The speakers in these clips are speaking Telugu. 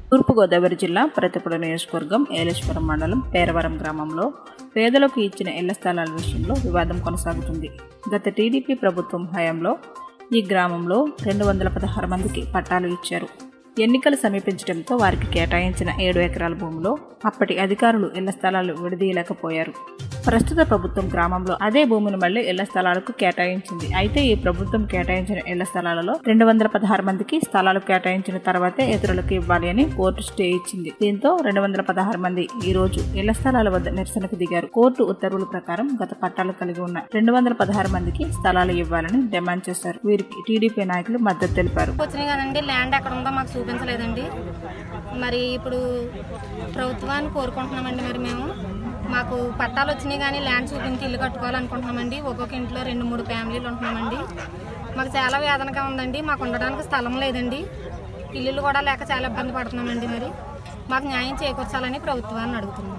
తూర్పుగోదావరి జిల్లా ప్రతిపడ నియోజకవర్గం ఏలేశ్వరం మండలం పేరవరం గ్రామంలో పేదలకు ఇచ్చిన ఇళ్ల స్థలాల విషయంలో వివాదం కొనసాగుతుంది గత టీడీపీ ప్రభుత్వం హయాంలో ఈ గ్రామంలో రెండు వందల పదహారు మందికి పట్టాలు ఇచ్చారు ఎన్నికలు సమీపించడంతో వారికి కేటాయించిన ఏడు ఎకరాల భూమిలో అప్పటి అధికారులు ఇళ్ల స్థలాలు విడదీయలేకపోయారు ప్రస్తుత ప్రభుత్వం గ్రామంలో అదే భూమిని మళ్లీ ఇళ్ల స్థలాలకు కేటాయించింది అయితే ఈ ప్రభుత్వం కేటాయించిన ఇళ్ల స్థలాలలో రెండు వందల పదహారు మందికి స్థలాలు కేటాయించిన తర్వాతే ఇతరులకు ఇవ్వాలి అని కోర్టు స్టే ఇచ్చింది దీంతో రెండు వందల పదహారు మంది ఈ రోజు ఇళ్ల స్థలాల వద్ద నిరసనకు దిగారు కోర్టు ఉత్తర్వుల ప్రకారం గత పట్టాలు కలిగి ఉన్న రెండు వందల పదహారు మందికి స్థలాలు ఇవ్వాలని డిమాండ్ చేశారు వీరికి టీడీపీ నాయకులు మద్దతు తెలిపారు వచ్చినాయి కదండి ల్యాండ్ ఎక్కడ ఉందో మాకు చూపించలేదండి మరి ఇప్పుడు ప్రభుత్వాన్ని కోరుకుంటున్నామండి మరి మేము మాకు పట్టాలు వచ్చినాయి కానీ ల్యాండ్ చూపించి ఇల్లు కట్టుకోవాలనుకుంటున్నామండి ఒక్కొక్క ఇంట్లో రెండు మూడు ఫ్యామిలీలు ఉంటున్నామండి మాకు చాలా వేదనగా ఉందండి మాకు ఉండడానికి స్థలం లేదండి ఇల్లులు కూడా లేక చాలా ఇబ్బంది పడుతున్నామండి మరి మాకు న్యాయం చేకూర్చాలని ప్రభుత్వాన్ని అడుగుతున్నాం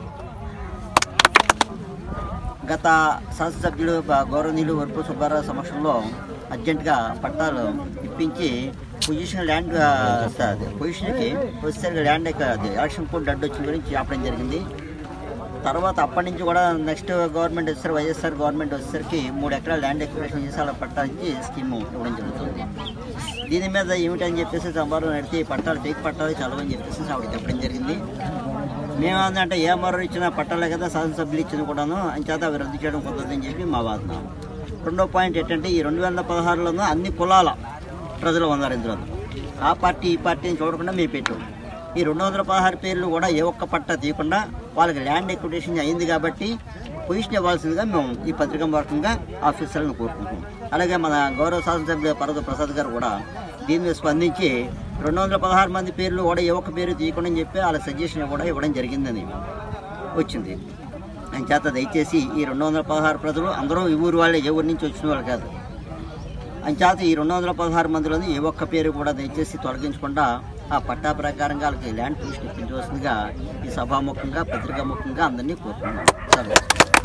గత శాసనసభ్యుడు బ- గౌరవనీయులు వరపు సుబ్బారావు సమక్షంలో అర్జెంటుగా పట్టాలు ఇప్పించి పొజిషన్ ల్యాండ్ ఆ, అది పొజిషన్కి వచ్చేసరికి ల్యాండ్ యొక్క అది ఎలక్షన్ కోడ్ అడ్డు వచ్చిన గురించి చెప్పడం జరిగింది తర్వాత అప్పటి నుంచి కూడా నెక్స్ట్ గవర్నమెంట్ వచ్చేసరికి వైఎస్ఆర్ గవర్నమెంట్ వచ్చేసరికి మూడు ఎకరాల ల్యాండ్ ఎక్విపేషన్ చేసి అలా పట్టాలకి స్కీమ్ ఇవ్వడం జరుగుతుంది దీని మీద ఏమిటని చెప్పేసి సంబరం నడిచి పట్టాలు ఫేక్ పట్టాలు చదవని చెప్పేసి ఆవిడ చెప్పడం జరిగింది మేమేందంటే ఏ మరో ఇచ్చిన పట్టాలే కదా శాసనసభ్యులు ఇచ్చిన కూడాను అంచేత అవి రద్దు చేయడం కుదరదని చెప్పి మా వాదన రెండో పాయింట్ ఏంటంటే ఈ రెండు వేల పదహారులోనూ అన్ని కులాల ప్రజలు ఉన్నారు ఇందులో ఆ పార్టీ ఈ పార్టీని చూడకుండా మేము పెట్టాం ఈ రెండు వందల పదహారు పేర్లు కూడా ఏ ఒక్క పట్టా తీయకుండా వాళ్ళకి ల్యాండ్ ఎక్విటేషన్ అయింది కాబట్టి పొజిషన్ ఇవ్వాల్సిందిగా మేము ఈ పత్రికా మార్గంగా ఆఫీసర్లను కోరుకుంటున్నాం అలాగే మన గౌరవ శాసనసభ్యులు పర్వత ప్రసాద్ గారు కూడా దీని మీద స్పందించి రెండు వందల పదహారు మంది పేర్లు కూడా ఏ ఒక్క పేరు తీయకుండా అని చెప్పి వాళ్ళ సజెషన్ కూడా ఇవ్వడం జరిగిందని వచ్చింది ఆయన చేత దయచేసి ఈ రెండు వందల పదహారు ప్రజలు అందరూ ఈ ఊరు వాళ్ళే ఏ ఊరి నుంచి వచ్చిన వాళ్ళు కాదు ఆయన చేత ఈ రెండు వందల పదహారు మందిలోని ఏ ఒక్క పేరు కూడా దయచేసి తొలగించకుండా ఆ పట్టా ప్రకారంగా వాళ్ళకి ల్యాండ్ పొజిషన్ ఇప్పించవలసిందిగా ఈ సభాముఖంగా పత్రికాముఖంగా అందరినీ కోరుతున్నాను సరే